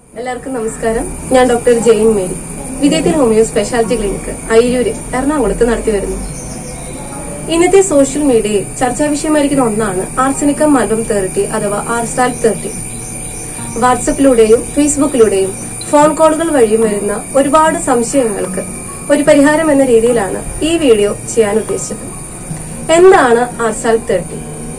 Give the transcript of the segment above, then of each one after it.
എല്ലാവർക്കും നമസ്കാരം ഞാൻ ഡോക്ടർ ജെയിൻ മേരി വിജയത്തിൽ ഹോമിയോ സ്പെഷ്യാലിറ്റി ക്ലിനിക്ക് അയ്യൂര് എറണാകുളത്ത് നടത്തി വരുന്നു ഇന്നത്തെ സോഷ്യൽ മീഡിയയിൽ ചർച്ചാ വിഷയമായിരിക്കുന്ന ഒന്നാണ് ആർസനിക്കം മൽബം തേർട്ടി അഥവാ ആർസാൽ തേർട്ടി വാട്സപ്പിലൂടെയും ഫേസ്ബുക്കിലൂടെയും ഫോൺ കോളുകൾ വഴിയും വരുന്ന ഒരുപാട് സംശയങ്ങൾക്ക് ഒരു പരിഹാരം എന്ന രീതിയിലാണ് ഈ വീഡിയോ ചെയ്യാൻ ഉദ്ദേശിച്ചത് എന്താണ് ആർസാൽ തേർട്ടി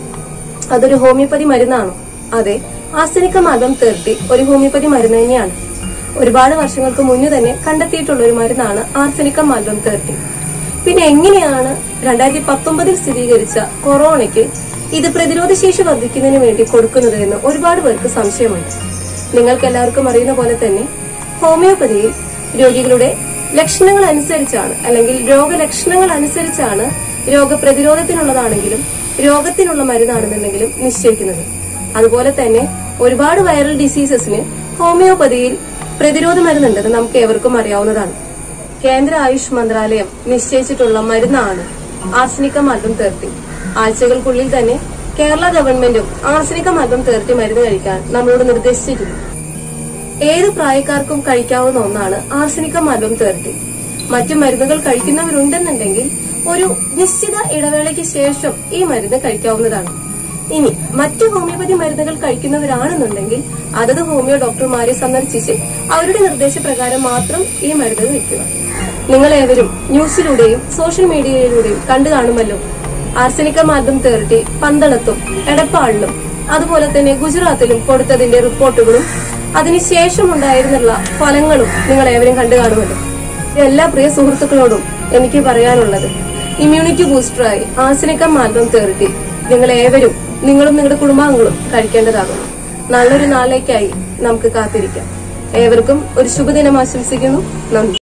അതൊരു ഹോമിയോപ്പതി മരുന്നാണോ അതെ ആർസനിക്കം ആൽബം തേർട്ടി ഒരു ഹോമിയോപ്പതി മരുന്ന് തന്നെയാണ് ഒരുപാട് വർഷങ്ങൾക്ക് മുന്നേ തന്നെ കണ്ടെത്തിയിട്ടുള്ള ഒരു മരുന്നാണ് ആർസനിക്കം ആൽബം തേർട്ടി പിന്നെ എങ്ങനെയാണ് രണ്ടായിരത്തി പത്തൊമ്പതിൽ സ്ഥിരീകരിച്ച കൊറോണയ്ക്ക് ഇത് പ്രതിരോധ ശേഷി വർദ്ധിക്കുന്നതിന് വേണ്ടി കൊടുക്കുന്നത് എന്ന് ഒരുപാട് പേർക്ക് സംശയമുണ്ട് നിങ്ങൾക്ക് എല്ലാവർക്കും അറിയുന്ന പോലെ തന്നെ ഹോമിയോപ്പതിയിൽ രോഗികളുടെ ലക്ഷണങ്ങൾ അനുസരിച്ചാണ് അല്ലെങ്കിൽ രോഗലക്ഷണങ്ങൾ അനുസരിച്ചാണ് രോഗപ്രതിരോധത്തിനുള്ളതാണെങ്കിലും രോഗത്തിനുള്ള മരുന്നാണെന്നുണ്ടെങ്കിലും നിശ്ചയിക്കുന്നത് അതുപോലെ തന്നെ ഒരുപാട് വൈറൽ ഡിസീസസിന് ഹോമിയോപ്പതിയിൽ പ്രതിരോധ മരുന്നുണ്ടെന്ന് നമുക്ക് ഏവർക്കും അറിയാവുന്നതാണ് കേന്ദ്ര ആയുഷ് മന്ത്രാലയം നിശ്ചയിച്ചിട്ടുള്ള മരുന്നാണ് ആർസനിക്കം അൽബം തേർട്ടി ആഴ്ചകൾക്കുള്ളിൽ തന്നെ കേരള ഗവൺമെന്റും ആർസനിക്കം അൽബം തേർട്ടി മരുന്ന് കഴിക്കാൻ നമ്മളോട് നിർദ്ദേശിച്ചിട്ടുണ്ട് ഏത് പ്രായക്കാർക്കും കഴിക്കാവുന്ന ഒന്നാണ് ആർസനിക്കം അൽബം തേർട്ടി മറ്റു മരുന്നുകൾ കഴിക്കുന്നവരുണ്ടെന്നുണ്ടെങ്കിൽ ഒരു നിശ്ചിത ഇടവേളയ്ക്ക് ശേഷം ഈ മരുന്ന് കഴിക്കാവുന്നതാണ് ഇനി മറ്റു ഹോമിയോപ്പതി മരുന്നുകൾ കഴിക്കുന്നവരാണെന്നുണ്ടെങ്കിൽ അതത് ഹോമിയോ ഡോക്ടർമാരെ സന്ദർശിച്ച് അവരുടെ നിർദ്ദേശപ്രകാരം മാത്രം ഈ മരുന്ന് കഴിക്കുക നിങ്ങൾ ഏവരും ന്യൂസിലൂടെയും സോഷ്യൽ മീഡിയയിലൂടെയും കണ്ടു കാണുമല്ലോ ആർസനിക്കം ആൽബം തേർട്ടി പന്തളത്തും എടപ്പാളിലും അതുപോലെ തന്നെ ഗുജറാത്തിലും കൊടുത്തതിന്റെ റിപ്പോർട്ടുകളും അതിനുശേഷം ഉണ്ടായിരുന്നുള്ള ഫലങ്ങളും നിങ്ങൾ ഏവരും കണ്ടു കാണുമല്ലോ എല്ലാ പ്രിയ സുഹൃത്തുക്കളോടും എനിക്ക് പറയാനുള്ളത് ഇമ്മ്യൂണിറ്റി ബൂസ്റ്ററായി ആർസനിക്കം ആൽബം തേർട്ടി നിങ്ങൾ ഏവരും നിങ്ങളും നിങ്ങളുടെ കുടുംബാംഗങ്ങളും കഴിക്കേണ്ടതാകുന്നു നല്ലൊരു നാളേക്കായി നമുക്ക് കാത്തിരിക്കാം ഏവർക്കും ഒരു ശുഭദിനം ആശംസിക്കുന്നു നന്ദി